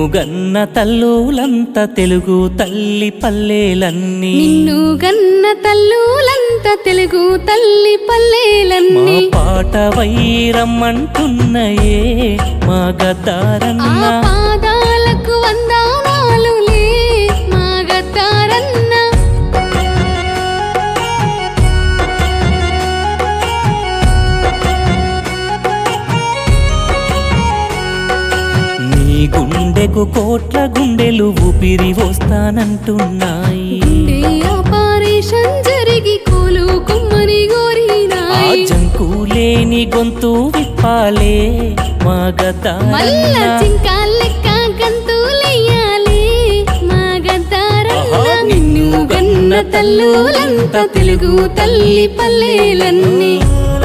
గన్న తల్లులంత తెలుగు తల్లి పల్లెలన్నీ నిన్ను గన్న తల్లులంత తెలుగు తల్లి మా పల్లెలన్నీ పాట వైరమ్మంటున్నయే మా ఆ గద్దారన్న పాదాలకు వందనాలులే మా గద్దారన్న నీ గుండెకు కోట్ల గుండెలు ఊపిరి వస్తానంటున్నాయి గుండె ఆపరేషన్ జరిగి కోలు కుమ్మని ఆ గోరినాయి జంకు లేని గొంతు విప్పాలే మా మల్ల గద్దారన్న చింకా లెక్క గంతులెయ్యాలి మా గద్దారన్న ఆహా, నిన్ను గన్న తల్లులంత తెలుగు తల్లి పల్లెలన్నీ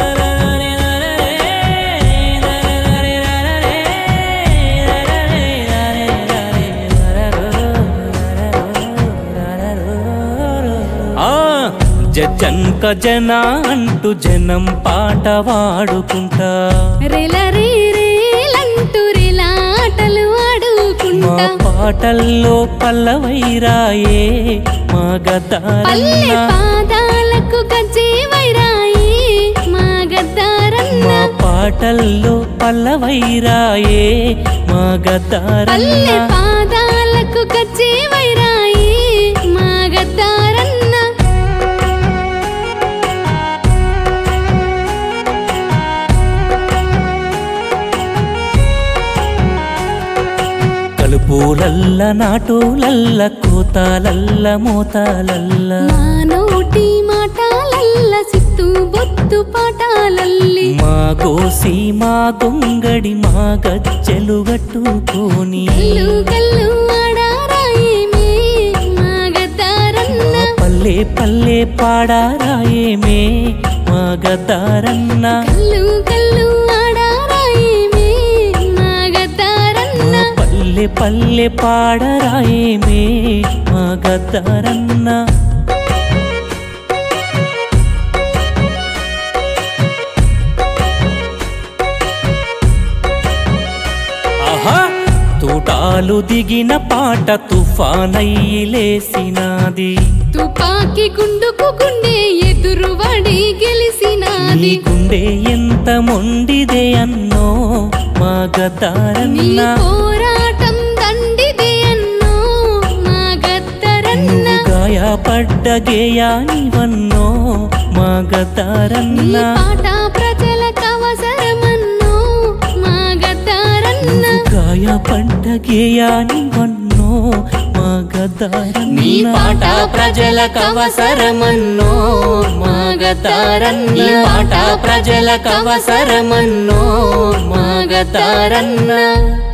ఆ జంక జన అంటూ జనం పాట వాడుకుంటా రెల రే రేలంటూ రేలాటలు మా ఆడుకుంటా పాటల్లో పల్లవైరాయే మా పల్లె గదారన్న పాదాలకు గజ్జే వైరాయి మా గద్దారన్న మా పాటల్లో పల్లవైరాయే మా పల్లె గదారన్న పాదాలకు గజ్జే వైరాయి మా గద్దారన్న కలుపులల్ల నాటులల్ల కోతాలల్ల మోతాలల్ల మా నోటి మాటాలల్ల సిత్తు బొత్తు పాటాలల్లి మా గోసి మా గొంగడి మా గజ్జెలు గట్టుకొని కల్లు కల్లు ఆడారాయేమే మా గద్దారన్న మా పల్లె పల్లె పాడారాయేమే మా గదారన్న కల్లు కల్లు ఆడారాయేమే మా గద్దారన్న మా పల్లె పల్లె పాడరాయేమే మా గదారన్న ఆహా తూటాలు దిగిన పాట తుఫానయ్యి లేసినాది తుపాకి గుండుకు గుండె ఎదురు వడి నీ గెలిసినాది గుండె ఎంత మొండిదే అన్నో మా నీ గదారన్న పోరాటం దండిదే అన్నో మా గద్దరన్న నువ్వు గాయపడ్డ గేయానివన్నో మా నీ గదారన్న పాట ప్రజలకు అవసరమన్నో మా గద్దరన్న నువ్వు గాయపడ్డ గేయానివన్నో మా గదారన్న నీ పాట ప్రజలకు అవసరమన్నో మా గద్దరన్న నీ పాట ప్రజలకు అవసరమన్నో మా గదారన్న